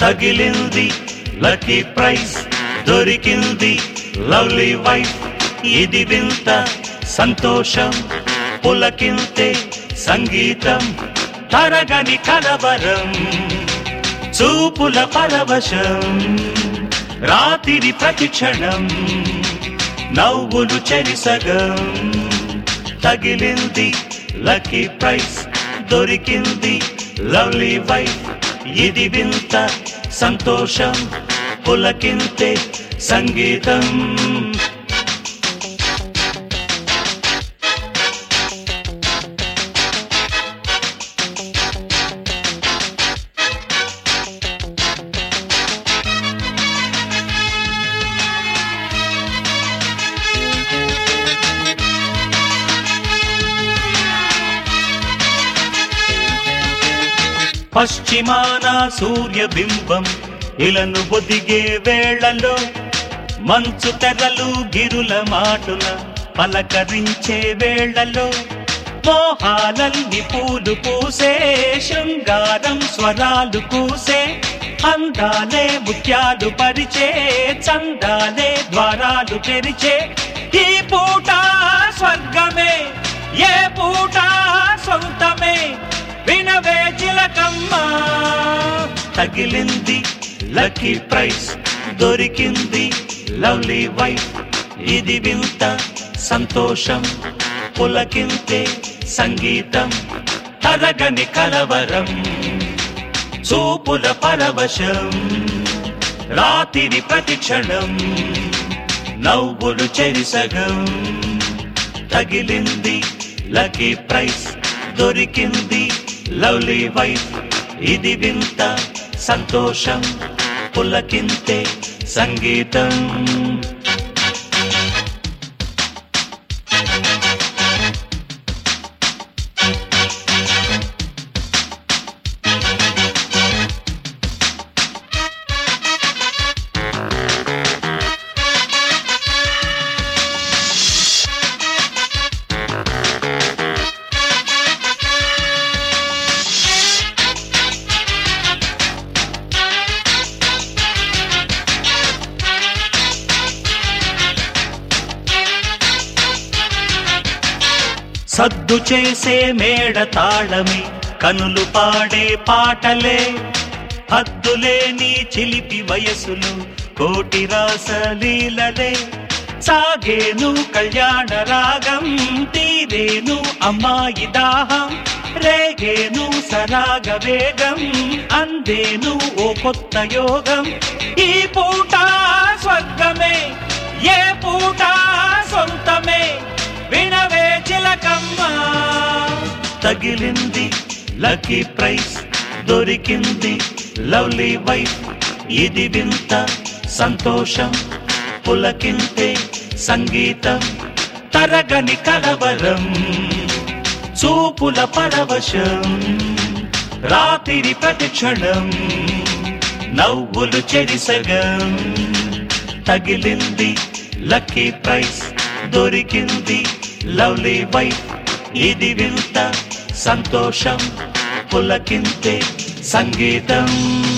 తగిలింది lucky prize దొరికింది lovely wife ఇది వింత సంతోషం పులకింతే సంగీతం తరగని కలవరం చూపుల పరవశం రాత్రి ప్రతి క్షణం నవ్వులు చెరిసగం తగిలింది లక్కీ ప్రైజ్ దొరికింది లవ్లీ వైఫ్ ఇది వింత సంతోషం పులకింతే సంగీతం పశ్చిమాన సూర్యబింబం ఇలను ఒదిగే వేళలో మంచు తెరలు గిరుల మాటున పలకరించే వేళలో మోహాలల్ని పూలు పూసే శృంగారం స్వరాలు కూసే అందాలే ముత్యాలు పరిచే చందాలే ద్వారాలు తెరిచే ఈ పూట స్వర్గమే ఏ పూట సొంతమే వినవే చిలకమ్మ తగిలింది లక్కీ ప్రైజ్ దొరికింది లవ్లీ వైఫ్ ఇది వింత సంతోషం పులకింతే సంగీతం తరగని కలవరం చూపుల పరవశం రాత్రి ప్రతి క్షణం నవ్వులు చెరిసగం తగిలింది లక్కీ ప్రైజ్ దొరికింది లవ్లీ వైఫ్ ఇది వింత సంతోషం పులకింతే సంగీతం సద్దు చేసే మేడ తాళమే కనులు పాడే పాటలే హద్దులేని చిలిపి వయసులు కోటి రాసలీలలే సాగేను కళ్యాణ రాగం తీరేను అమ్మాయి దాహం రేగేను సరాగ వేగం అందేను ఓ కొత్త యోగం ఈ పూట స్వర్గమే ఏ పూట సొంతమే వినవే చిలకమ్మ తగిలింది లక్కీ ప్రైజ్ దొరికింది లవ్లీ వైఫ్ ఇది వింత సంతోషం పులకింతే సంగీతం తరగని కలవరం చూపుల పరవశం రాత్రి ప్రతి క్షణం నవ్వులు చెరిసగం తగిలింది లక్కీ ప్రైజ్ దొరికింది లవ్లీ వైఫ్ ఇది వింత సంతోషం పులకింతే సంగీతం